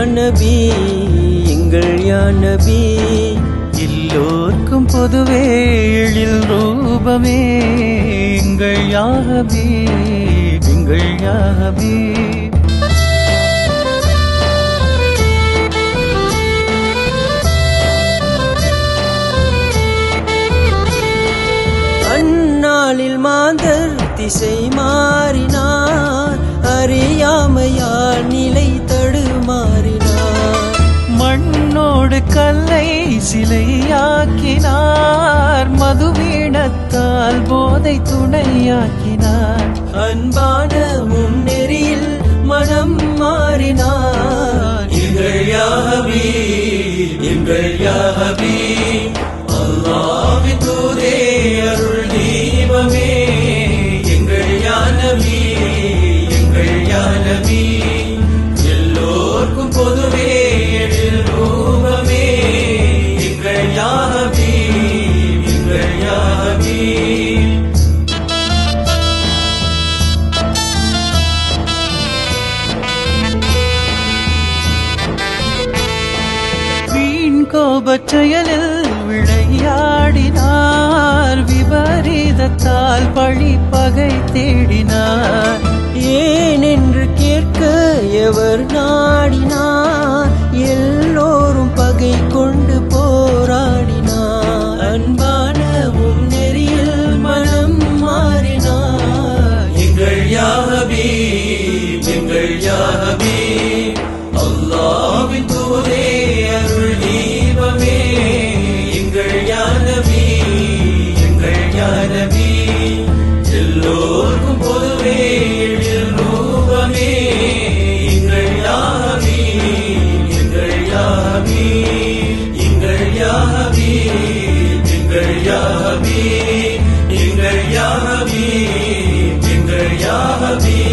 நபி எங்கள் யா நபி எல்லோர்க்கும் பொதுவே எழில் ரூபமே எங்கள் யாகபி எங்கள் யாகபி அந்நாளில் மாந்தர் திசை மாறினார் அறியாமையால் நிலை தடுமாறினார் மண்ணோடு கல்லை சிலையாக்கினார் மதுவீணத்தால் போதை துணையாக்கினார் அன்பான முன்னெறியில் மனம் மாறினார் எங்கள் யாகபி எங்கள் யாகபி அல்லாஹ் தூதே அருள் தீபமே எங்கள் யானபி எங்கள் யானபி எல்லோர்க்கும் பொதுவே எழில் ரூபமே எங்கள் யாகபி எங்கள் யாகபி வீண் கோபச் செயலில் விளையாடினார் விபரீதத்தால் பழி பகை தேடினார் ஏன் என்று கேட்க எவர் நாடினார் எல்லோரும் பகை கொண்டு போராடினார் அன்பான முன்னெறியில் மனம் மாறினார் எங்கள் யாகபி எங்கள் யாகபி அல்லாவின் தூதே அருள் தீபமே எங்கள் யானபி எங்கள் யானபி எல்லோருக்கும் பொதுவே எழில் ரூபமே எங்கள் யாகபி எங்கள் யாகபி எங்கள் யாகபி எங்கள் யாகபி எங்கள் யாகபி எங்கள் யாகபி